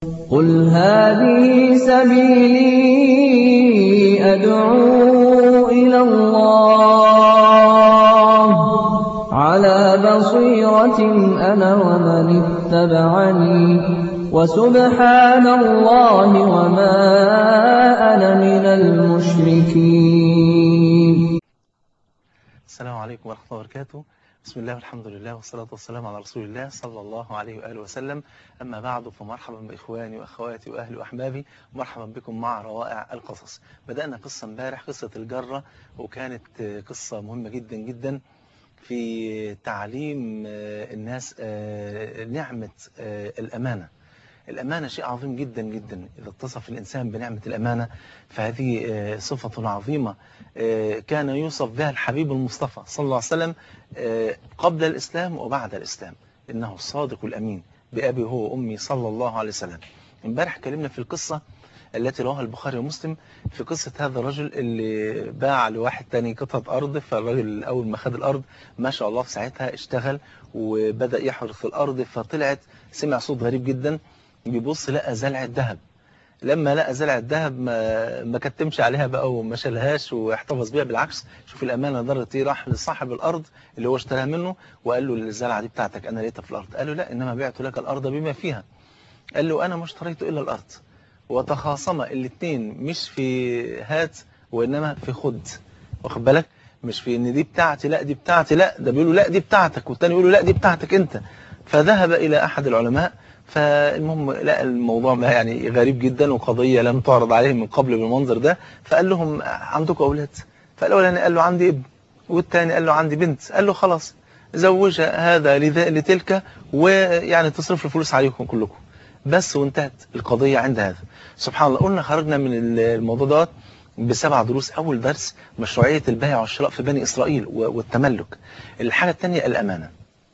قل هذه سبيلي أدعو إلى الله على بصيرة أنا ومن اتبعني وسبحان الله وما أنا من المشركين السلام عليكم ورحمة الله وبركاته بسم الله والحمد لله والصلاة والسلام على رسول الله صلى الله عليه وآله وسلم أما بعد فمرحبا بإخواني وأخواتي وأهلي وأحبابي مرحبا بكم مع روائع القصص بدأنا قصة امبارح قصة الجرة وكانت قصة مهمة جدا جدا في تعليم الناس نعمة الأمانة الأمانة شيء عظيم جدا جدا إذا اتصف الإنسان بنعمة الأمانة فهذه صفة عظيمة كان يوصف بها الحبيب المصطفى صلى الله عليه وسلم قبل الإسلام وبعد الإسلام إنه الصادق الأمين بأبي هو وأمي صلى الله عليه وسلم امبارح كلمنا في القصة التي رواها البخاري ومسلم في قصة هذا الرجل اللي باع لواحد تاني قطعة أرض فالراجل أول ما خد الأرض ما شاء الله في ساعتها اشتغل وبدأ يحرث الأرض فطلعت سمع صوت غريب جدا بيبص لقى زلعة ذهب لما لقى زلعة ذهب ما, ما كتمش عليها بقى وما شالهاش واحتفظ بيها بالعكس شوف الأمانة ضرت ايه راح لصاحب الأرض اللي هو اشتراها منه وقال له الزلعة دي بتاعتك أنا لقيتها في الأرض قال له لا إنما بعت لك الأرض بما فيها قال له أنا ما اشتريت إلا الأرض وتخاصم الاثنين مش في هات وإنما في خد واخد بالك مش في ان دي بتاعتي لا دي بتاعتي لا ده بيقولوا لا دي بتاعتك والتاني يقولوا لا دي بتاعتك انت فذهب إلى أحد العلماء فالمهم لقى الموضوع ما يعني غريب جدا وقضية لم تعرض عليه من قبل بالمنظر ده فقال لهم عندكم أولاد فالأولاني قال له عندي ابن والتاني قال له عندي بنت قال له خلاص زوج هذا لتلك ويعني تصرف الفلوس عليكم كلكم بس وانتهت القضية عند هذا سبحان الله قلنا خرجنا من الموضوع ده بسبع دروس أول درس مشروعية البيع والشراء في بني إسرائيل والتملك الحاجة الثانية الأمانة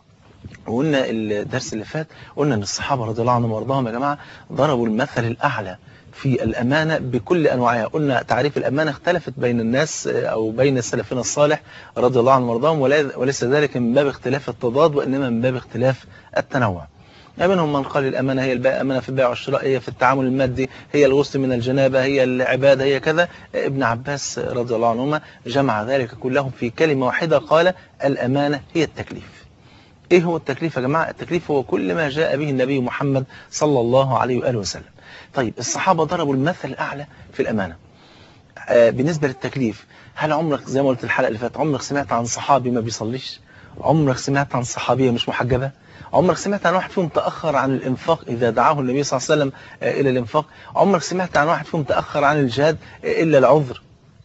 وقلنا الدرس اللي فات قلنا ان الصحابة رضي الله عنهم وارضاهم يا جماعة ضربوا المثل الأعلى في الأمانة بكل أنواعها قلنا تعريف الأمانة اختلفت بين الناس أو بين السلفين الصالح رضي الله عنهم وارضاهم وليس ذلك من باب اختلاف التضاد وإنما من باب اختلاف التنوع يعني منهم من قال الأمانة هي الأمانة في البيع والشراء هي في التعامل المادي هي الغسل من الجنابة هي العبادة هي كذا ابن عباس رضي الله عنهما جمع ذلك كله في كلمة واحدة قال الأمانة هي التكليف ايه هو التكليف يا جماعة التكليف هو كل ما جاء به النبي محمد صلى الله عليه وآله وسلم طيب الصحابة ضربوا المثل الأعلى في الأمانة آه بالنسبة للتكليف هل عمرك زي ما قلت الحلقة اللي فاتت عمرك سمعت عن صحابي ما بيصليش عمرك سمعت عن صحابية مش محجبة عمرك سمعت عن واحد فيهم تأخر عن الإنفاق إذا دعاه النبي صلى الله عليه وسلم آه إلى الإنفاق عمرك سمعت عن واحد فيهم تأخر عن الجهاد آه إلا العذر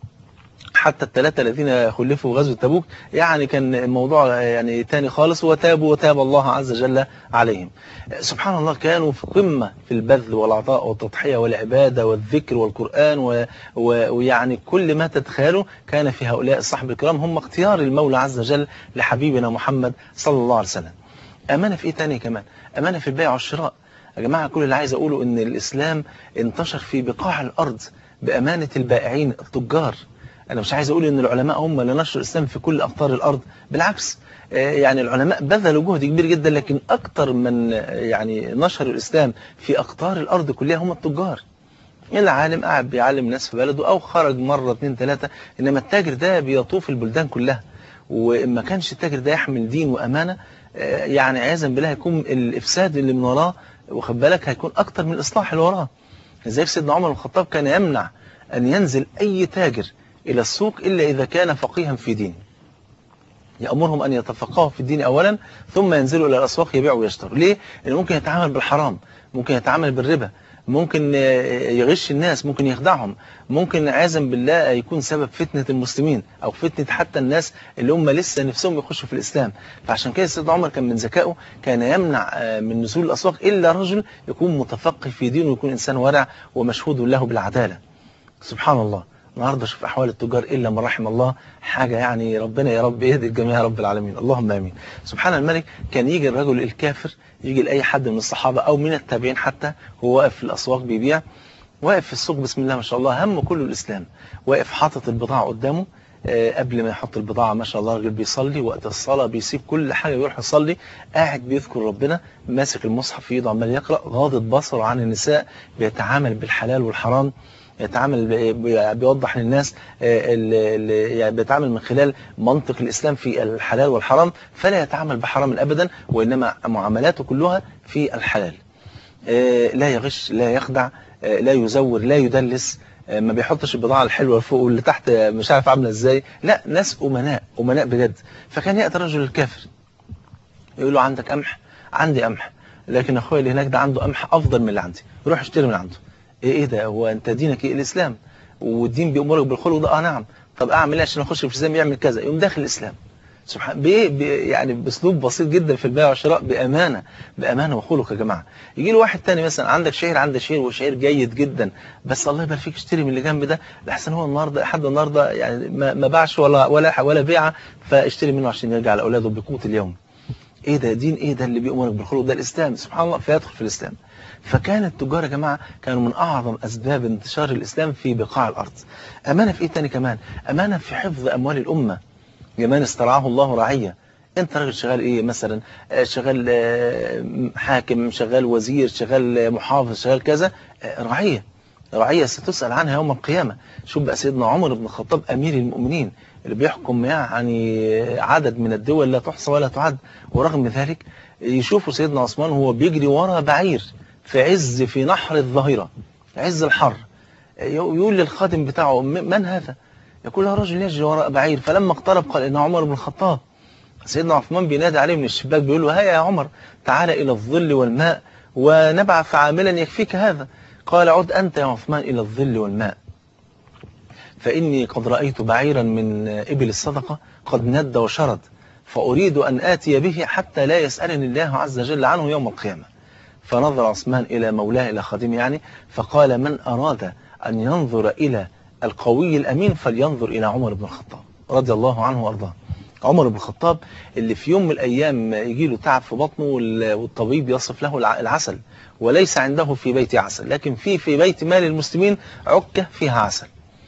حتى الثلاثة الذين خلفوا غزوة تبوك يعني كان الموضوع يعني تاني خالص وتابوا وتاب الله عز وجل عليهم سبحان الله كانوا في قمة في البذل والعطاء والتضحية والعبادة والذكر والقرآن و... و... ويعني كل ما تتخيلوا كان في هؤلاء الصحب الكرام هم اختيار المولى عز وجل لحبيبنا محمد صلى الله عليه وسلم أمانة في إيه تاني كمان أمانة في البيع والشراء يا جماعة كل اللي عايز أقوله إن الإسلام انتشر في بقاع الأرض بأمانة البائعين التجار أنا مش عايز أقول إن العلماء هم اللي نشروا الإسلام في كل أقطار الأرض بالعكس يعني العلماء بذلوا جهد كبير جدا لكن أكتر من يعني نشروا الإسلام في أقطار الأرض كلها هم التجار العالم قاعد بيعلم ناس في بلده أو خرج مرة اثنين ثلاثة إنما التاجر ده بيطوف البلدان كلها وما كانش التاجر ده يحمل دين وأمانة يعني عياذا بالله هيكون الإفساد اللي من وراه واخد بالك هيكون أكتر من الإصلاح اللي وراه زي سيدنا عمر بن الخطاب كان يمنع أن ينزل أي تاجر إلى السوق إلا إذا كان فقيها في دين يأمرهم أن يتفقهوا في الدين أولا ثم ينزلوا إلى الأسواق يبيعوا ويشتروا ليه؟ لأنه ممكن يتعامل بالحرام ممكن يتعامل بالربا ممكن يغش الناس ممكن يخدعهم ممكن عياذا بالله يكون سبب فتنة المسلمين أو فتنة حتى الناس اللي هم لسه نفسهم يخشوا في الإسلام فعشان كده سيدنا عمر كان من ذكائه كان يمنع من نزول الأسواق إلا رجل يكون متفقه في دينه ويكون إنسان ورع ومشهود له بالعدالة سبحان الله النهارده شوف احوال التجار الا من رحم الله حاجه يعني ربنا يا رب يهدي الجميع يا رب العالمين اللهم امين سبحان الملك كان يجي الرجل الكافر يجي لاي حد من الصحابه او من التابعين حتى هو واقف في الاسواق بيبيع واقف في السوق بسم الله ما شاء الله هم كله الاسلام واقف حاطط البضاعه قدامه آه، قبل ما يحط البضاعة ما شاء الله الراجل بيصلي وقت الصلاة بيسيب كل حاجة يروح يصلي قاعد بيذكر ربنا ماسك المصحف في ايده عمال يقرأ غاضض بصره عن النساء بيتعامل بالحلال والحرام يتعامل ب- بي- بيوضح للناس آه، ال- ال- يعني بيتعامل من خلال منطق الإسلام في الحلال والحرام فلا يتعامل بحرام أبدا وإنما معاملاته كلها في الحلال آه، لا يغش لا يخدع آه، لا يزور لا يدلس آه، ما بيحطش البضاعة الحلوة فوق واللي تحت آه، مش عارف عاملة ازاي لا ناس أمناء أمناء بجد فكان يأتي الرجل الكافر يقول له عندك قمح عندي قمح لكن اخويا اللي هناك ده عنده قمح افضل من اللي عندي روح اشتري من عنده ايه ايه ده هو انت دينك ايه الاسلام والدين بيأمرك بالخلق ده اه نعم طب اعمل ايه عشان اخش في الاسلام يعمل كذا يقوم داخل الاسلام سبحان بإيه بي- يعني باسلوب بسيط جدا في البيع والشراء بامانه بامانه وخلق يا جماعه يجي له واحد تاني مثلا عندك شعير عندك شعير وشعير جيد جدا بس الله يبارك فيك اشتري من اللي جنب ده لحسن هو النهارده لحد النهارده يعني ما ما باعش ولا ولا ولا بيعه فاشتري منه عشان يرجع لاولاده بقوت اليوم ايه ده دين ايه ده اللي بيأمرك بالخلق ده الاسلام سبحان الله فيدخل في الاسلام فكان التجار يا جماعه كانوا من اعظم اسباب انتشار الاسلام في بقاع الارض امانه في ايه تاني كمان امانه في حفظ اموال الامه لمن استرعاه الله رعيه انت راجل شغال ايه مثلا آه، شغال آه، حاكم شغال وزير شغال آه، محافظ شغال كذا آه، رعيه رعيه ستسال عنها يوم القيامه شوف بقى سيدنا عمر بن الخطاب امير المؤمنين اللي بيحكم يعني عدد من الدول لا تحصى ولا تعد ورغم ذلك يشوفوا سيدنا عثمان وهو بيجري ورا بعير في عز في نحر الظاهره عز الحر يقول للخادم بتاعه "م- من هذا يقول له رجل يجري وراء بعير فلما اقترب قال إنه عمر بن الخطاب سيدنا عثمان بينادي عليه من الشباك بيقول له هيا يا عمر تعال إلى الظل والماء ونبعث عاملا يكفيك هذا قال عد أنت يا عثمان إلى الظل والماء فإني قد رأيت بعيرا من إبل الصدقة قد ند وشرد فأريد أن آتي به حتى لا يسألني الله عز وجل عنه يوم القيامة فنظر عثمان إلى مولاه إلى خادمه يعني فقال من أراد أن ينظر إلى القوي الأمين فلينظر إلى عمر بن الخطاب رضي الله عنه وأرضاه عمر بن الخطاب اللي في يوم من الأيام يجي له تعب في بطنه وال- والطبيب يصف له الع- العسل وليس عنده في بيت عسل لكن في في بيت مال المسلمين عكة فيها عسل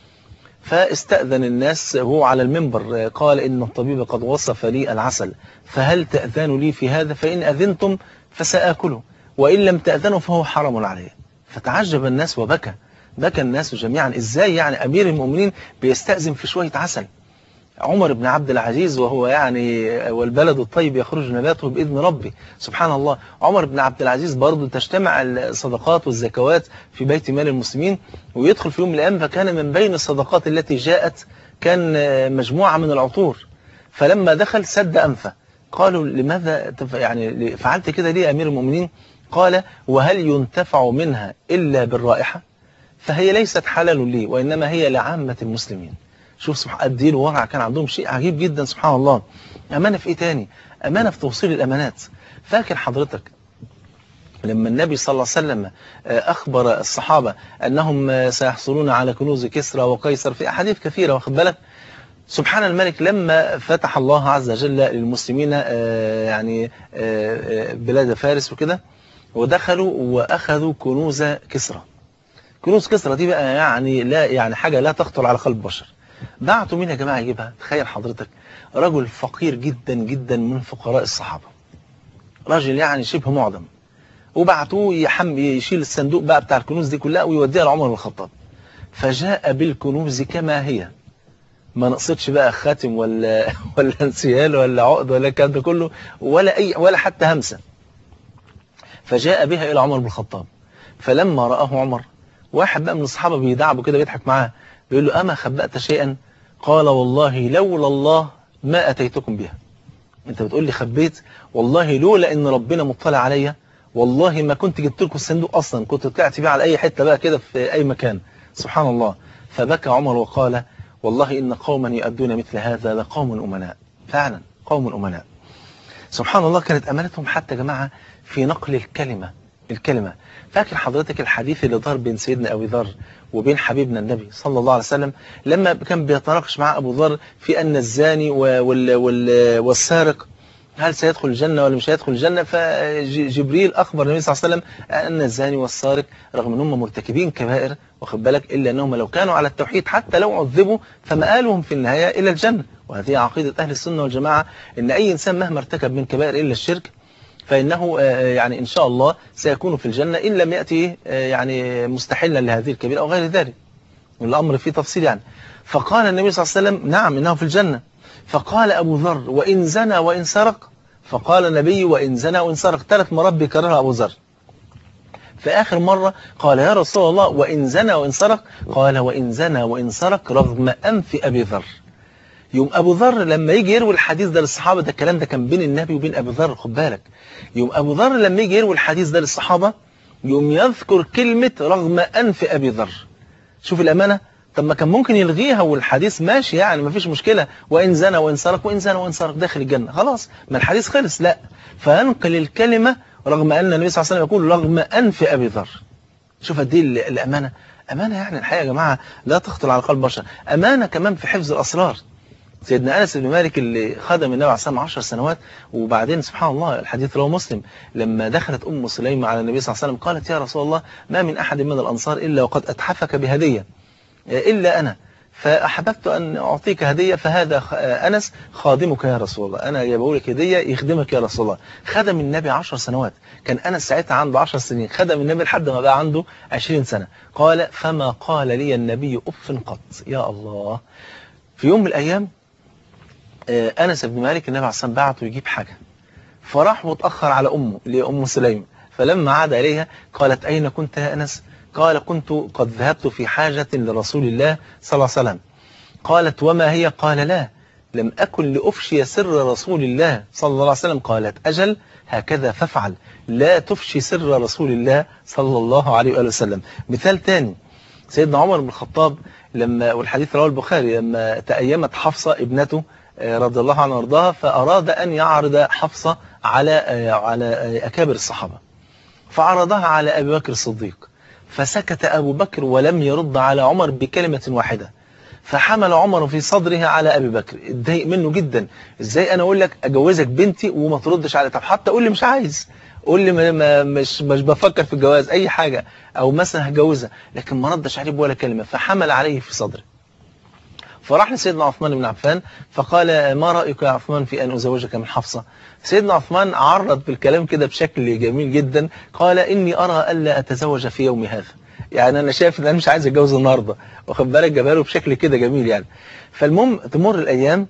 فاستأذن الناس وهو على المنبر قال إن الطبيب قد وصف لي العسل فهل تأذن لي في هذا فإن أذنتم فسآكله وإن لم تأذنوا فهو حرام علي فتعجب الناس وبكى بكى الناس جميعا إزاي يعني أمير المؤمنين بيستأذن في شوية عسل عمر بن عبد العزيز وهو يعني والبلد الطيب يخرج نباته بإذن ربي سبحان الله عمر بن عبد العزيز برضه تجتمع الصدقات والزكوات في بيت مال المسلمين ويدخل في يوم من الأيام فكان من بين الصدقات التي جاءت كان مجموعة من العطور فلما دخل سد أنفه قالوا لماذا تف- يعني فعلت كده ليه يا أمير المؤمنين قال وهل ينتفع منها إلا بالرائحة فهي ليست حلال لي وإنما هي لعامة المسلمين شوف سبحان الدين والورع كان عندهم شيء عجيب جدا سبحان الله أمانة في إيه تاني أمانة في توصيل الأمانات فاكر حضرتك لما النبي صلى الله عليه وسلم آه، أخبر الصحابة أنهم آه، سيحصلون على كنوز كسرى وقيصر في أحاديث كثيرة واخد بالك سبحان الملك لما فتح الله عز وجل للمسلمين آه، يعني آه، آه، بلاد فارس وكده ودخلوا وأخذوا كنوز كسرى كنوز كسرى دي بقى يعني لا يعني حاجة لا تخطر على قلب بشر بعتوا مين يا جماعة يجيبها تخيل حضرتك رجل فقير جدا جدا من فقراء الصحابة راجل يعني شبه معدم وبعتوه يحم يشيل الصندوق بقى بتاع الكنوز دي كلها ويوديها لعمر بن الخطاب فجاء بالكنوز كما هي ما نقصدش بقى خاتم ولا ولا انسيال ولا عقد ولا الكلام ده كله ولا اي ولا حتى همسه فجاء بها الى عمر بن الخطاب فلما رآه عمر واحد بقى من الصحابه بيدعبه كده بيضحك معاه بيقول له اما خبأت شيئا قال والله لولا الله ما اتيتكم بها انت بتقول لي خبيت والله لولا ان ربنا مطلع عليا والله ما كنت جبت لكم الصندوق اصلا كنت طلعت بيه على اي حته بقى كده في اي مكان سبحان الله فبكى عمر وقال والله ان قوما يؤدون مثل هذا لقوم امناء فعلا قوم امناء سبحان الله كانت امانتهم حتى يا جماعه في نقل الكلمه الكلمه فاكر حضرتك الحديث اللي دار بين سيدنا ابي ذر وبين حبيبنا النبي صلى الله عليه وسلم لما كان بيتناقش مع ابو ذر في ان الزاني وال وال والسارق هل سيدخل الجنة ولا مش هيدخل الجنة فجبريل أخبر النبي صلى الله عليه وسلم أن الزاني والسارق رغم أنهم مرتكبين كبائر واخد بالك إلا أنهم لو كانوا على التوحيد حتى لو عذبوا فمآلهم في النهاية إلى الجنة وهذه عقيدة أهل السنة والجماعة أن أي إنسان مهما ارتكب من كبائر إلا الشرك فإنه يعني إن شاء الله سيكون في الجنة إن لم يأتي يعني مستحلا لهذه الكبيرة أو غير ذلك الأمر فيه تفصيل يعني فقال النبي صلى الله عليه وسلم نعم إنه في الجنة فقال أبو ذر وإن زنى وإن سرق فقال النبي وإن زنى وإن سرق ثلاث مرات بيكررها أبو ذر في آخر مرة قال يا رسول الله وإن زنى وإن سرق قال وإن زنى وإن سرق رغم أنف أبي ذر يوم أبو ذر لما يجي يروي الحديث ده للصحابة ده الكلام ده كان بين النبي وبين أبو ذر خد بالك يوم أبو ذر لما يجي يروي الحديث ده للصحابة يوم يذكر كلمة رغم أنف أبي ذر شوف الأمانة طب ما كان ممكن يلغيها والحديث ماشي يعني ما فيش مشكلة وإن زنى وإن سرق وإن زنى وإن سرق داخل الجنة خلاص ما الحديث خلص لا فينقل الكلمة رغم أن النبي صلى الله عليه وسلم يقول رغم أنف أبي ذر شوف دي الأمانة أمانة يعني الحقيقة يا جماعة لا تخطر على قلب بشر أمانة كمان في حفظ الأسرار سيدنا أنس بن مالك اللي خدم النبي عليه الصلاة 10 سنوات وبعدين سبحان الله الحديث رواه مسلم لما دخلت أم سليمة على النبي صلى الله عليه وسلم قالت يا رسول الله ما من أحد من الأنصار إلا وقد أتحفك بهدية إلا أنا فأحببت أن أعطيك هدية فهذا أنس خادمك يا رسول الله أنا جايبه لك هدية يخدمك يا رسول الله خدم النبي عشر سنوات كان أنس ساعتها عنده عشر سنين خدم النبي لحد ما بقى عنده عشرين سنة قال فما قال لي النبي أف قط يا الله في يوم من الأيام أنس بن مالك النبي عليه الصلاة بعته يجيب حاجة فراح متأخر على أمه اللي هي أم سليم فلما عاد إليها قالت أين كنت يا أنس قال كنت قد ذهبت في حاجة لرسول الله صلى الله عليه وسلم قالت وما هي قال لا لم أكن لأفشي سر رسول الله صلى الله عليه وسلم قالت أجل هكذا فافعل لا تفشي سر رسول الله صلى الله عليه وآله وسلم مثال تاني سيدنا عمر بن الخطاب لما والحديث رواه البخاري لما تأيمت حفصة ابنته رضي الله عنها وارضاها فأراد أن يعرض حفصة على على أكابر الصحابة فعرضها على أبي بكر الصديق فسكت أبو بكر ولم يرد على عمر بكلمة واحدة فحمل عمر في صدره على أبي بكر اتضايق منه جدا ازاي أنا أقول لك أجوزك بنتي وما تردش على طب حتى قول لي مش عايز قول لي ما ما مش مش بفكر في الجواز أي حاجة أو مثلا هجوزها لكن ما ردش عليه ولا كلمة فحمل عليه في صدره فراح لسيدنا عثمان بن عفان فقال ما رأيك يا عثمان في أن أزوجك من حفصة سيدنا عثمان عرض بالكلام كده بشكل جميل جدا قال إني أرى ألا أتزوج في يوم هذا يعني أنا شايف أن أنا مش عايز أتجوز النهاردة واخد بالك جابها له بشكل كده جميل يعني فالمهم تمر الأيام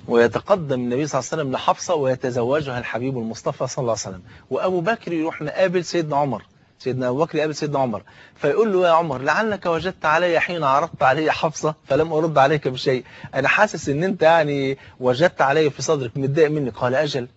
ويتقدم النبي صلى الله عليه وسلم لحفصة ويتزوجها الحبيب المصطفى صلى الله عليه وسلم وأبو بكر يروح مقابل سيدنا عمر سيدنا أبو بكر يقابل سيدنا عمر فيقول له يا عمر لعلك وجدت علي حين عرضت علي حفصة فلم أرد عليك بشيء أنا حاسس أن أنت يعني وجدت علي في صدرك متضايق مني قال أجل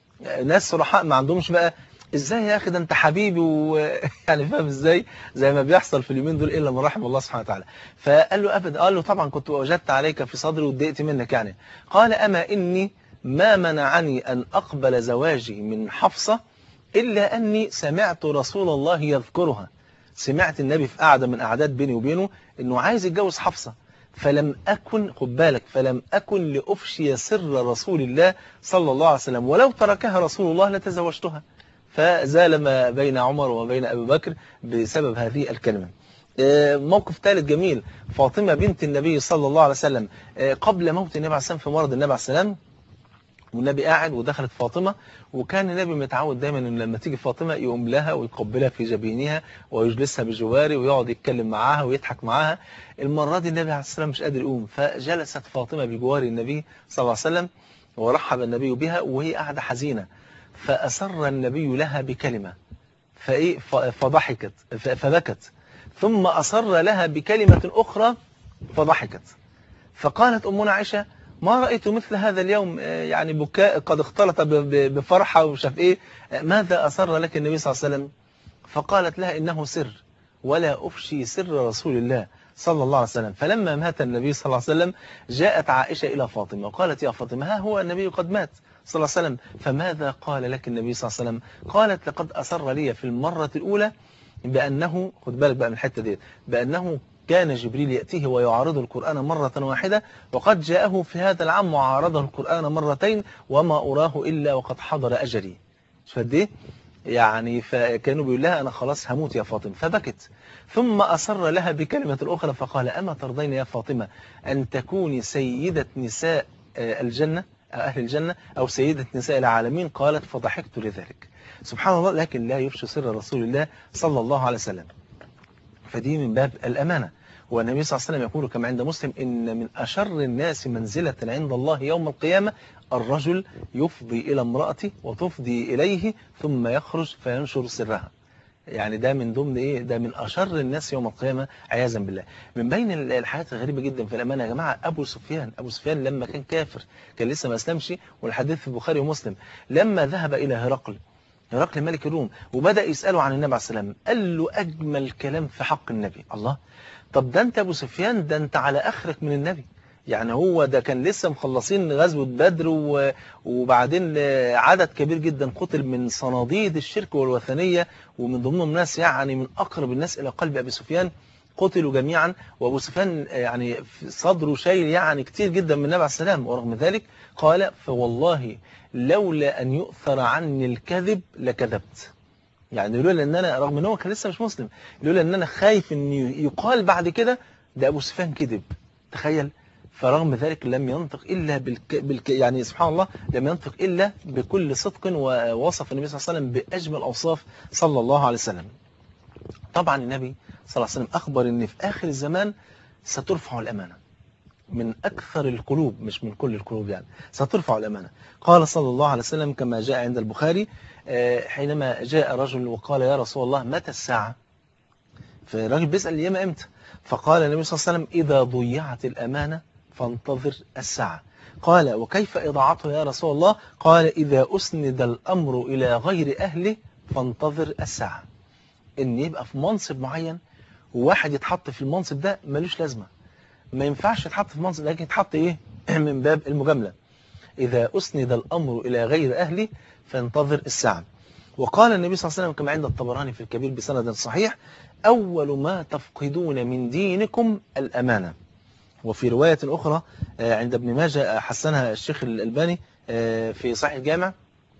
ناس صلحاء ما عندهمش بقى ازاي يا اخي ده انت حبيبي ويعني فاهم ازاي زي ما بيحصل في اليومين دول الا من رحم الله سبحانه وتعالى فقال له ابدا قال له طبعا كنت وجدت عليك في صدري واتضايقت منك يعني قال اما اني ما منعني ان اقبل زواجي من حفصه إلا أني سمعت رسول الله يذكرها سمعت النبي في قعدة من أعداد بيني وبينه أنه عايز يتجوز حفصة فلم أكن خد بالك فلم أكن لأفشي سر رسول الله صلى الله عليه وسلم ولو تركها رسول الله لتزوجتها فزال ما بين عمر وبين أبي بكر بسبب هذه الكلمة موقف ثالث جميل فاطمة بنت النبي صلى الله عليه وسلم قبل موت النبي عليه السلام في مرض النبي عليه السلام والنبي قاعد ودخلت فاطمة وكان النبي متعود دايما ان لما تيجي فاطمة يقوم لها ويقبلها في جبينها ويجلسها بجواره ويقعد يتكلم معاها ويضحك معاها المرة دي النبي عليه السلام مش قادر يقوم فجلست فاطمة بجوار النبي صلى الله عليه وسلم ورحب النبي بها وهي قاعدة حزينة فأسر النبي لها بكلمة فإيه فضحكت فبكت ثم أصر لها بكلمة أخرى فضحكت فقالت أمنا عائشة ما رأيت مثل هذا اليوم يعني بكاء قد اختلط بفرحة ومش عارف ايه ماذا أسر لك النبي صلى الله عليه وسلم فقالت لها إنه سر ولا أفشي سر رسول الله صلى الله عليه وسلم فلما مات النبي صلى الله عليه وسلم جاءت عائشة إلى فاطمة وقالت يا فاطمة ها هو النبي قد مات صلى الله عليه وسلم فماذا قال لك النبي صلى الله عليه وسلم قالت لقد أسر لي في المرة الأولى بأنه خد بالك بقى من الحتة دي بأنه كان جبريل يأتيه ويعارض القرآن مرة واحدة وقد جاءه في هذا العام وعارضه القرآن مرتين وما أراه إلا وقد حضر أجلي شوف قد ايه يعني فكانوا بيقول لها أنا خلاص هموت يا فاطمة فبكت ثم أصر لها بكلمة الأخرى فقال أما ترضين يا فاطمة أن تكوني سيدة نساء آه، الجنة أو أهل الجنة أو سيدة نساء العالمين قالت فضحكت لذلك سبحان الله لكن لا يفشي سر رسول الله صلى الله عليه وسلم فدي من باب الأمانة والنبي صلى الله عليه وسلم يقول كما عند مسلم إن من أشر الناس منزلة عند الله يوم القيامة الرجل يفضي إلى امرأته وتفضي إليه ثم يخرج فينشر سرها يعني ده من ضمن ايه ده من اشر الناس يوم القيامه عياذا بالله من بين ال- الحاجات الغريبه جدا في الامانه يا جماعه ابو سفيان ابو سفيان لما كان كافر كان لسه ما اسلمش والحديث في البخاري ومسلم لما ذهب الى هرقل هرقل ملك الروم وبدا يساله عن النبي عليه السلام قال له اجمل كلام في حق النبي الله طب ده انت ابو سفيان ده انت على اخرك من النبي يعني هو ده كان لسه مخلصين غزوة بدر و- وبعدين آه، عدد كبير جدا قتل من صناديد الشرك والوثنية ومن ضمنهم ناس يعني من أقرب الناس إلى قلب أبي سفيان قتلوا جميعا وأبو سفيان آه، يعني في صدره شايل يعني كتير جدا من النبي عليه السلام ورغم ذلك قال فوالله لولا أن يؤثر عني الكذب لكذبت يعني لولا ان انا رغم ان هو كان لسه مش مسلم لولا ان انا خايف ان يقال بعد كده ده ابو سفيان كذب تخيل فرغم ذلك لم ينطق الا بالك... بالك... يعني سبحان الله لم ينطق الا بكل صدق ووصف النبي صلى الله عليه وسلم باجمل اوصاف صلى الله عليه وسلم طبعا النبي صلى الله عليه وسلم اخبر ان في اخر الزمان سترفع الامانه من أكثر القلوب مش من كل القلوب يعني سترفع الأمانة قال صلى الله عليه وسلم كما جاء عند البخاري آه، حينما جاء رجل وقال يا رسول الله متى الساعة فالراجل بيسأل اليوم امتى فقال النبي صلى الله عليه وسلم إذا ضيعت الأمانة فانتظر الساعة قال وكيف إضاعته يا رسول الله قال إذا أسند الأمر إلى غير أهله فانتظر الساعة إن يبقى في منصب معين وواحد يتحط في المنصب ده ملوش لازمة ما ينفعش يتحط في منصب لكن يتحط ايه من باب المجاملة إذا أسند الأمر إلى غير أهله فانتظر الساعة وقال النبي صلى الله عليه وسلم كما عند الطبراني في الكبير بسند صحيح أول ما تفقدون من دينكم الأمانة وفي رواية أخرى آه، عند ابن ماجه آه، حسنها الشيخ الألباني آه، في صحيح الجامع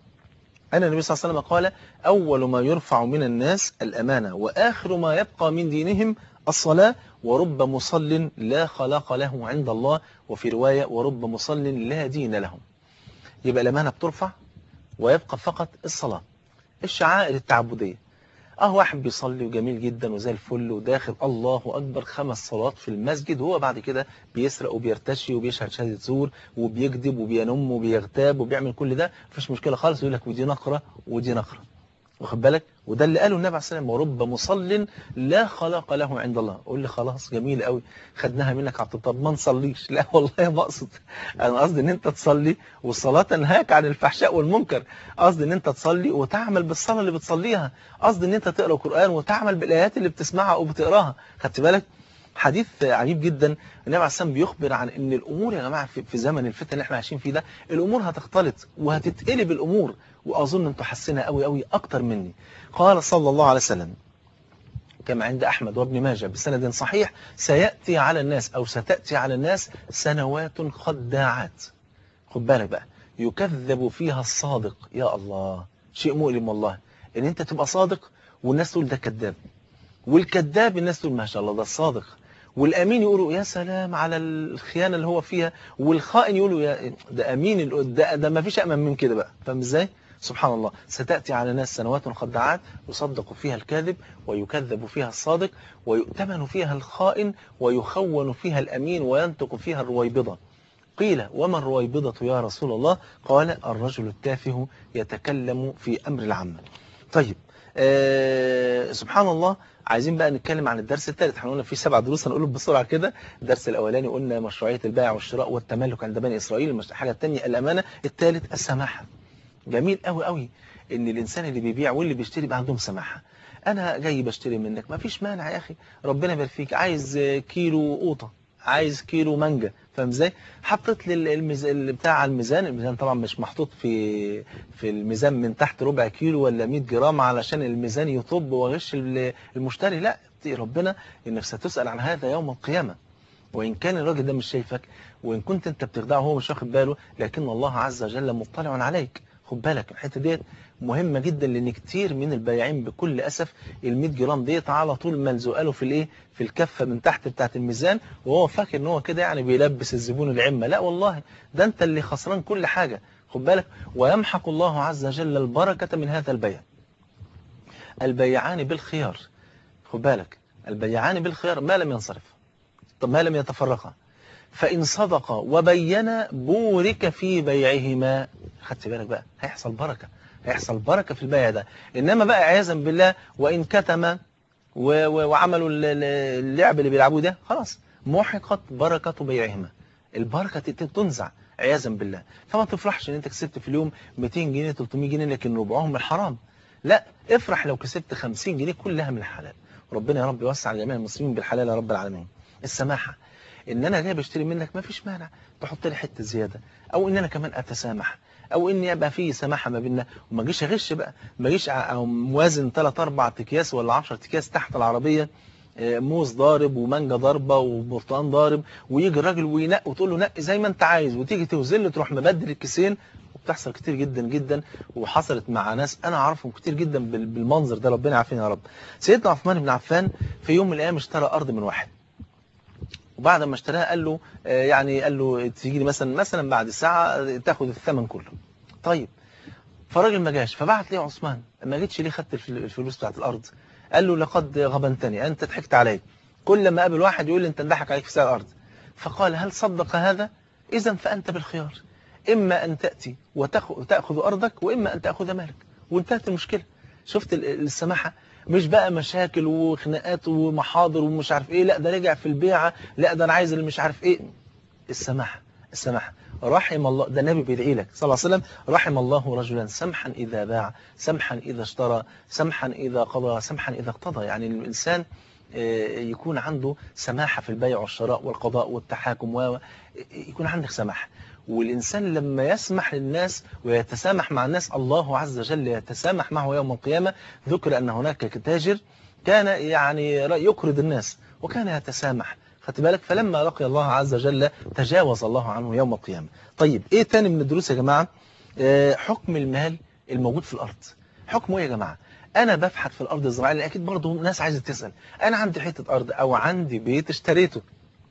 أن النبي صلى الله عليه وسلم قال أول ما يرفع من الناس الأمانة وآخر ما يبقى من دينهم الصلاة ورب مصل لا خلاق له عند الله وفي رواية ورب مصل لا دين له يبقى الأمانة بترفع ويبقى فقط الصلاة الشعائر التعبدية اه واحد بيصلي وجميل جدا وزي الفل وداخل الله اكبر خمس صلوات في المسجد وهو بعد كده بيسرق وبيرتشي وبيشهد شهاده زور وبيكذب وبينم وبيغتاب وبيعمل كل ده مفيش مشكله خالص يقول لك ودي نقره ودي نقره واخد بالك وده اللي قاله النبي عليه الصلاه والسلام ورب مصل لا خلاق له عند الله قول لي خلاص جميل قوي خدناها منك على طب ما نصليش لا والله ما اقصد انا قصدي ان انت تصلي والصلاه تنهاك عن الفحشاء والمنكر قصدي ان انت تصلي وتعمل بالصلاه اللي بتصليها قصدي ان انت تقرا القران وتعمل بالايات اللي بتسمعها او بتقراها خدت بالك حديث عجيب جدا النبي عليه السلام بيخبر عن ان الامور يا جماعه في في زمن الفتن اللي احنا عايشين فيه ده الامور هتختلط وهتتقلب الامور واظن انتوا حاسينها قوي قوي اكتر مني قال صلى الله عليه وسلم كما عند احمد وابن ماجه بسند صحيح سياتي على الناس او ستاتي على الناس سنوات خداعات خد بالك بقى يكذب فيها الصادق يا الله شيء مؤلم والله ان انت تبقى صادق والناس تقول ده كذاب والكذاب الناس تقول ما شاء الله ده الصادق والامين يقولوا يا سلام على الخيانه اللي هو فيها والخائن يقولوا يا ده امين ده, ده ما فيش امن من كده بقى فاهم ازاي سبحان الله ستاتي على ناس سنوات خداعات يصدق فيها الكاذب ويكذب فيها الصادق ويؤتمن فيها الخائن ويخون فيها الامين وينطق فيها الرويبضه قيل وما الرويبضة يا رسول الله قال الرجل التافه يتكلم في أمر العامة طيب آه سبحان الله عايزين بقى نتكلم عن الدرس الثالث احنا قلنا في سبع دروس هنقولهم بسرعة كده الدرس الأولاني قلنا مشروعية البيع والشراء والتملك عند بني إسرائيل الحاجة الثانية الأمانة الثالث السماحة جميل قوي قوي ان الانسان اللي بيبيع واللي بيشتري يبقى عندهم سماحه انا جاي بشتري منك ما فيش مانع يا اخي ربنا يبارك فيك عايز كيلو قوطه عايز كيلو مانجا فاهم ازاي حطيت لي الميز... بتاع على الميزان الميزان طبعا مش محطوط في في الميزان من تحت ربع كيلو ولا 100 جرام علشان الميزان يطب وغش المشتري لا ربنا انك ستسأل عن هذا يوم القيامة وإن كان الراجل ده مش شايفك وإن كنت أنت بتخدعه وهو مش واخد باله لكن الله عز وجل مطلع عليك خد بالك الحته ديت مهمه جدا لان كتير من البياعين بكل اسف ال 100 جرام ديت على طول ملزوقه له في الايه في الكفه من تحت بتاعه الميزان وهو فاكر ان هو كده يعني بيلبس الزبون العمه لا والله ده انت اللي خسران كل حاجه خد بالك ويمحق الله عز وجل البركه من هذا البيع البيعان بالخيار خد بالك البيعان بالخيار ما لم ينصرف طب ما لم يتفرقا فإن صدقا وبينا بورك في بيعهما خدت بالك بقى هيحصل بركة هيحصل بركة في البيع ده إنما بقى عياذا بالله وإن كتم وعملوا اللعب اللي بيلعبوه ده خلاص محقت بركة بيعهما البركة تنزع عياذا بالله فما تفرحش ان انت كسبت في اليوم 200 جنيه 300 جنيه لكن ربعهم من الحرام لا افرح لو كسبت 50 جنيه كلها من الحلال ربنا يا رب يوسع جميع المسلمين بالحلال يا رب العالمين السماحة ان انا جاي بشتري منك ما فيش مانع تحط لي حته زياده او ان انا كمان اتسامح او ان يبقى في سماحه ما بيننا وما اجيش اغش بقى ما اجيش او موازن 3 4 اكياس ولا 10 اكياس تحت العربيه موز ضارب ومانجا ضاربه وبرتقان ضارب ويجي الراجل وينق وتقول له نقي زي ما انت عايز وتيجي توزن له تروح مبدل الكيسين وبتحصل كتير جدا جدا وحصلت مع ناس انا اعرفهم كتير جدا بالمنظر ده ربنا يعافينا يا رب سيدنا عثمان بن عفان في يوم من الايام اشترى ارض من واحد وبعد ما اشتراها قال له يعني قال له تيجي لي مثلا مثلا بعد ساعة تاخد الثمن كله طيب فالراجل ما جاش فبعت لي عثمان ما جيتش ليه خدت الفلوس بتاعت الارض قال له لقد غبنتني انت ضحكت علي كل ما قابل واحد يقول لي انت انضحك عليك في سعر الارض فقال هل صدق هذا اذا فانت بالخيار اما ان تاتي وتاخذ ارضك واما ان تاخذ مالك وانتهت المشكله شفت السماحه مش بقى مشاكل وخناقات ومحاضر ومش عارف ايه لا ده رجع في البيعة لا ده انا عايز اللي مش عارف ايه السماحة السماحة رحم الله ده النبي بيدعي لك صلى الله عليه وسلم رحم الله رجلا سمحا إذا باع سمحا إذا اشترى سمحا إذا قضى سمحا إذا اقتضى يعني الإنسان يكون عنده سماحة في البيع والشراء والقضاء والتحاكم و يكون عندك سماحة والإنسان لما يسمح للناس ويتسامح مع الناس الله عز وجل يتسامح معه يوم القيامة ذكر أن هناك تاجر كان يعني يقرض الناس وكان يتسامح خدت بالك فلما لقي الله عز وجل تجاوز الله عنه يوم القيامة طيب ايه تاني من الدروس يا جماعة آه حكم المال الموجود في الأرض حكمه ايه يا جماعة انا ببحث في الارض الزراعيه لان اكيد برضه ناس عايزه تسال انا عندي حته ارض او عندي بيت اشتريته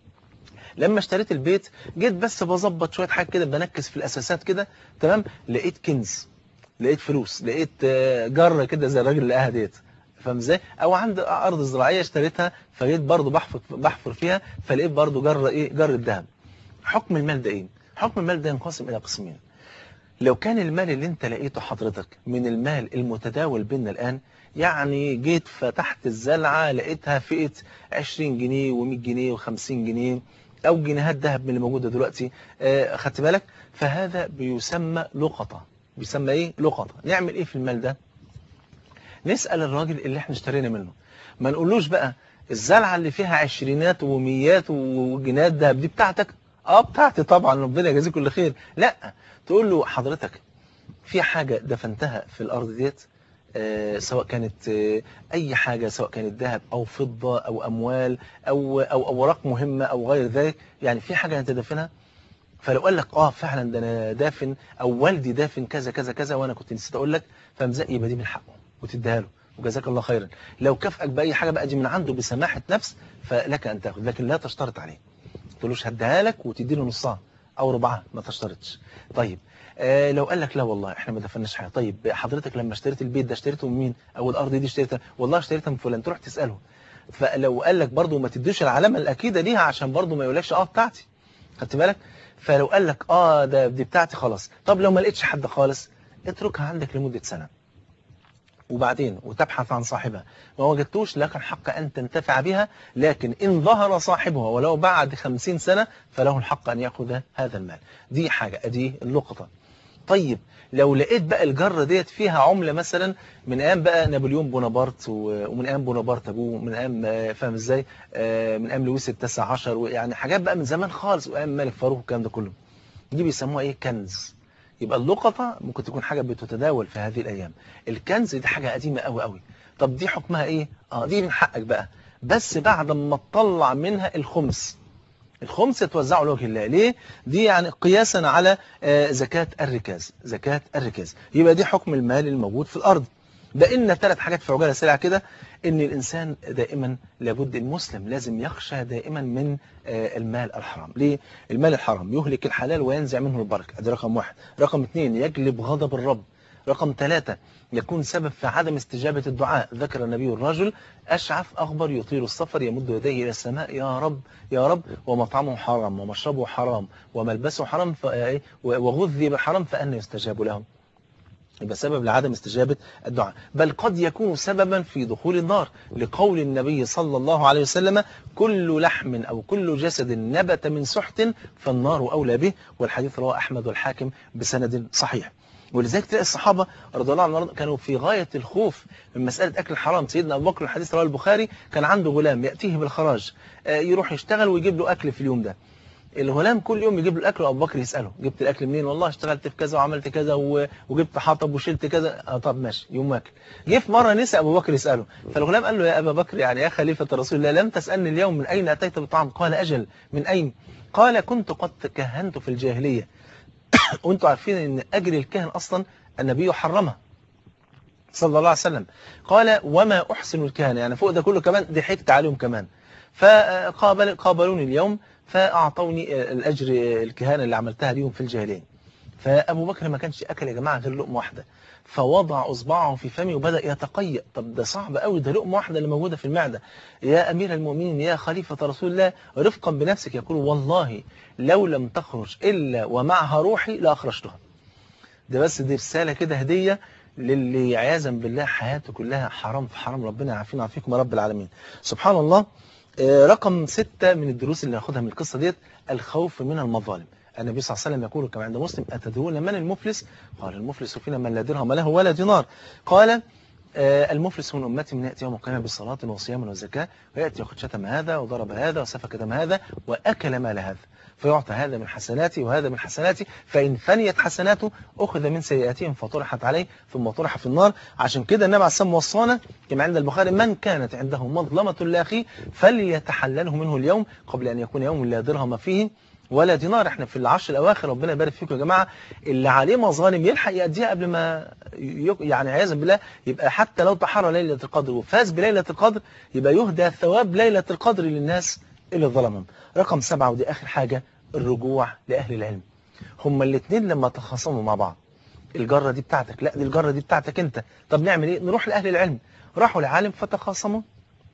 لما اشتريت البيت جيت بس بظبط شويه حاجات كده بنكس في الاساسات كده تمام لقيت كنز لقيت فلوس لقيت جره كده زي الراجل اللي قاعد ديت فاهم ازاي او عندي ارض زراعيه اشتريتها فجيت برضه بحفر بحفر فيها فلقيت برضه جره ايه جره ذهب حكم المال ده ايه حكم المال ده ينقسم الى قسمين لو كان المال اللي انت لقيته حضرتك من المال المتداول بيننا الآن يعني جيت فتحت الزلعة لقيتها فئة 20 جنيه و100 جنيه و50 جنيه أو جنيهات ذهب من اللي موجودة دلوقتي آه خدت بالك فهذا بيسمى لقطة بيسمى ايه لقطة نعمل ايه في المال ده نسأل الراجل اللي احنا اشترينا منه ما نقولوش بقى الزلعة اللي فيها عشرينات وميات وجنيهات ذهب دي بتاعتك اه بتاعتي طبعا ربنا يجازيك كل خير لا تقول له حضرتك في حاجة دفنتها في الأرض ديت آه سواء كانت آه أي حاجة سواء كانت ذهب أو فضة أو أموال أو, أو أوراق مهمة أو غير ذلك يعني في حاجة أنت دافنها فلو قال لك اه فعلا ده انا دافن او والدي دافن كذا كذا كذا وانا كنت نسيت اقول لك فمزق يبقى دي من حقه وتديها له وجزاك الله خيرا لو كافئك باي حاجه بقى دي من عنده بسماحه نفس فلك ان تاخذ لكن لا تشترط عليه ما تقولوش هديها لك وتدي له نصها او ربعها ما تشترطش طيب آه لو قال لك لا والله احنا ما دفناش حاجه طيب حضرتك لما اشتريت البيت ده اشتريته من مين او الارض دي اشتريتها والله اشتريتها من فلان تروح تساله فلو قال لك برضه ما تديش العلامه الاكيده ليها عشان برضه ما يقولكش اه بتاعتي خدت بالك فلو قال لك اه ده دي بتاعتي خلاص طب لو ما لقيتش حد خالص اتركها عندك لمده سنه وبعدين وتبحث عن صاحبها ما وجدتوش لك الحق أن تنتفع بها لكن إن ظهر صاحبها ولو بعد خمسين سنة فله الحق أن يأخذ هذا المال دي حاجة دي اللقطة طيب لو لقيت بقى الجرة ديت فيها عملة مثلا من ايام بقى نابليون بونابرت و- ومن ايام بونابرت ابوه ومن ايام آه، فاهم ازاي آه، من ايام لويس التاسع عشر ويعني حاجات بقى من زمان خالص وايام ملك فاروق والكلام ده كله دي بيسموها ايه كنز يبقى اللقطة ممكن تكون حاجة بتتداول في هذه الايام الكنز دي حاجة قديمة قوي قوي طب دي حكمها ايه اه دي من حقك بقى بس بعد ما تطلع منها الخمس الخمس توزعه لوجه الله ليه دي يعني قياسا على آه، زكاة الركاز زكاة الركاز يبقى دي حكم المال الموجود في الأرض بقينا ثلاث حاجات في عجالة سريعة كده ان الانسان دائما لابد المسلم لازم يخشى دائما من آه، المال الحرام ليه المال الحرام يهلك الحلال وينزع منه البركة ادي رقم واحد رقم اثنين يجلب غضب الرب رقم ثلاثة يكون سبب في عدم استجابة الدعاء ذكر النبي الرجل أشعث أخبر يطيل السفر يمد يديه إلى السماء يا رب يا رب ومطعمه حرام ومشربه حرام وملبسه حرام ف- إيه؟ وغذي بالحرام فأن يستجاب له يبقى سبب لعدم استجابة الدعاء بل قد يكون سببا في دخول النار لقول النبي صلى الله عليه وسلم كل لحم أو كل جسد نبت من سحت فالنار أولى به والحديث رواه أحمد والحاكم بسند صحيح ولذلك تلاقي الصحابة رضي الله عنهم كانوا في غاية الخوف من مسألة أكل الحرام سيدنا أبو بكر الحديث رواه البخاري كان عنده غلام يأتيه بالخراج آه، يروح يشتغل ويجيب له أكل في اليوم ده الغلام كل يوم يجيب له الاكل وابو بكر يساله جبت الاكل منين والله اشتغلت في كذا وعملت كذا و- وجبت حطب وشلت كذا اه طب ماشي يوم واكل جه في مره نسى ابو بكر يساله فالغلام قال له يا ابا بكر يعني يا خليفه رسول الله لم تسالني اليوم من اين اتيت بالطعام قال اجل من اين قال كنت قد كهنت في الجاهليه وانتم عارفين ان اجر الكهن اصلا النبي حرمها صلى الله عليه وسلم قال وما احسن الكهنه يعني فوق ده كله كمان ضحكت عليهم كمان فقابل قابلوني اليوم فأعطوني الأجر الكهانة اللي عملتها اليوم في الجاهلية فأبو بكر ما كانش أكل يا جماعة غير لقمة واحدة فوضع أصبعه في فمه وبدأ يتقيأ طب ده صعب قوي ده لقمة واحدة اللي موجودة في المعدة يا أمير المؤمنين يا خليفة رسول الله رفقا بنفسك يقول والله لو لم تخرج إلا ومعها روحي لأخرجتها ده بس دي رسالة كده هدية للي عياذا بالله حياته كلها حرام في حرام ربنا يعافينا ويعافيكم يا رب العالمين سبحان الله آه، رقم ستة من الدروس اللي هاخدها من القصة ديت الخوف من المظالم النبي صلى الله عليه وسلم يقول كما عند مسلم أتدرون من المفلس قال المفلس فينا من لا درهم له ولا دينار قال آه، المفلس من أمتي من يأتي يوم القيامة بصلاة وصيام وزكاة ويأتي يأخذ شتم هذا وضرب هذا وسفك دم هذا وأكل مال هذا فيعطى هذا من حسناتي وهذا من حسناتي فإن فنيت حسناته أخذ من سيئاتهم فطرحت عليه ثم طرح في النار عشان كده النبي عليه الصلاة والسلام وصانا كما عند البخاري من كانت عنده مظلمة لأخيه فليتحلله منه اليوم قبل أن يكون يوم لا درهم فيه ولا دينار احنا في العشر الاواخر ربنا يبارك فيكم يا جماعه اللي عليه مظالم يلحق يأديها قبل ما ي- يعني عياذا بالله يبقى حتى لو تحرى ليله القدر وفاز بليله القدر يبقى يهدى ثواب ليله القدر للناس اللي ظلمهم رقم سبعة ودي اخر حاجه الرجوع لاهل العلم هما الاثنين لما تخاصموا مع بعض الجره دي بتاعتك لا دي الجره دي بتاعتك انت طب نعمل ايه نروح لاهل العلم راحوا لعالم فتخاصموا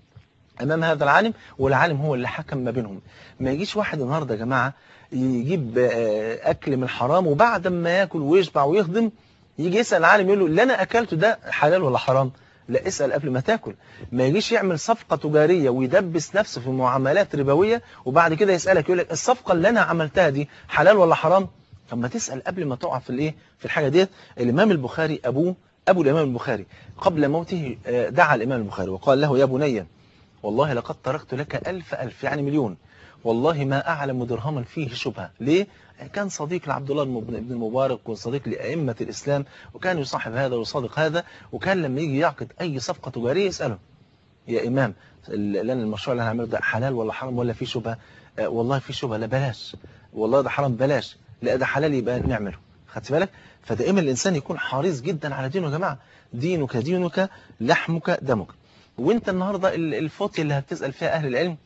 امام هذا العالم والعالم هو اللي حكم ما بينهم ما يجيش واحد النهارده يا جماعه يجيب آه، اكل من حرام وبعد ما ياكل ويشبع ويخدم يجي يسال العالم يقول له اللي انا اكلته ده حلال ولا حرام لا اسال قبل ما تاكل ما يجيش يعمل صفقه تجاريه ويدبس نفسه في معاملات ربويه وبعد كده يسالك يقول لك الصفقه اللي انا عملتها دي حلال ولا حرام طب ما تسال قبل ما تقع في الايه في الحاجه ديت الامام البخاري ابوه ابو الامام البخاري قبل موته آه، دعا الامام البخاري وقال له يا بني والله لقد تركت لك ألف ألف يعني مليون والله ما أعلم درهما فيه شبهة ليه؟ كان صديق لعبد الله بن بن المبارك وصديق لأئمة الإسلام وكان يصاحب هذا ويصادق هذا وكان لما يجي يعقد أي صفقة تجارية يسأله يا إمام ال- لأن المشروع اللي هنعمله ده حلال ولا حرام ولا فيه شبهة آه والله فيه شبهة لا بلاش والله ده حرام بلاش لا ده حلال يبقى نعمله خدت بالك فدائما الإنسان يكون حريص جدا على دينه يا جماعة دينك دينك لحمك دمك وانت النهارده ال- الفوطيه اللي هتسال فيها اهل العلم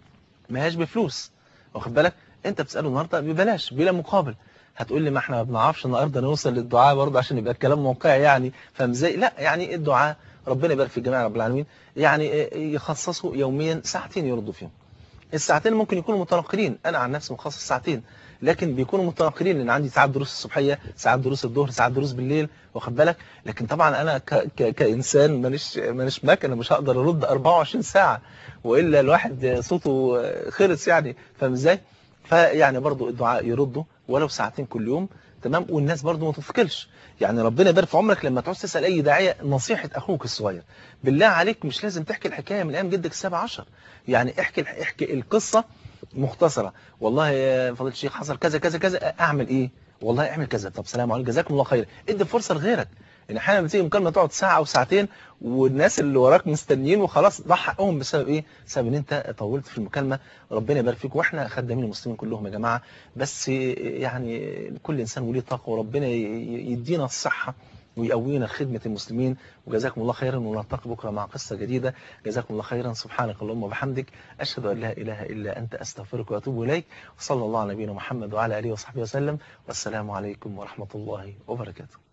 ما هياش بفلوس واخد بالك انت بتساله النهارده ببلاش بلا مقابل هتقول لي ما احنا ما بنعرفش النهارده نوصل للدعاء برضه عشان يبقى الكلام موقعي يعني فاهم ازاي لا يعني الدعاء ربنا يبارك في الجميع يا رب العالمين يعني اه، يخصصوا يوميا ساعتين يردوا فيهم الساعتين ممكن يكونوا متناقلين انا عن نفسي مخصص ساعتين لكن بيكونوا متناقلين لان عندي ساعات دروس الصبحيه ساعات دروس الظهر ساعات دروس بالليل واخد بالك لكن طبعا انا ك... ك... كانسان مانيش مانيش مكنه مش هقدر ارد 24 ساعه والا الواحد صوته خلص يعني فاهم ازاي فيعني برضو الدعاء يرده ولو ساعتين كل يوم تمام والناس برضو ما تثقلش يعني ربنا يبارك في عمرك لما تعوز تسال اي داعيه نصيحه اخوك الصغير بالله عليك مش لازم تحكي الحكايه من ايام جدك السابع عشر يعني احكي احكي القصه مختصره والله يا فضيله الشيخ حصل كذا كذا كذا اعمل ايه والله اعمل كذا طب سلام عليكم جزاكم الله خير ادي فرصه لغيرك ان احيانا بتيجي مكالمه تقعد ساعه او ساعتين والناس اللي وراك مستنيين وخلاص ضاع حقهم بسبب ايه بسبب ان انت طولت في المكالمه ربنا يبارك فيك واحنا خدامين المسلمين كلهم يا جماعه بس يعني كل انسان وليه طاقه وربنا يدينا الصحه ويقوينا خدمة المسلمين وجزاكم الله خيرا ونلتقي بكرة مع قصة جديدة جزاكم الله خيرا سبحانك اللهم وبحمدك أشهد أن لا إله إلا أنت أستغفرك وأتوب إليك وصلى الله على نبينا محمد وعلى آله وصحبه وسلم والسلام عليكم ورحمة الله وبركاته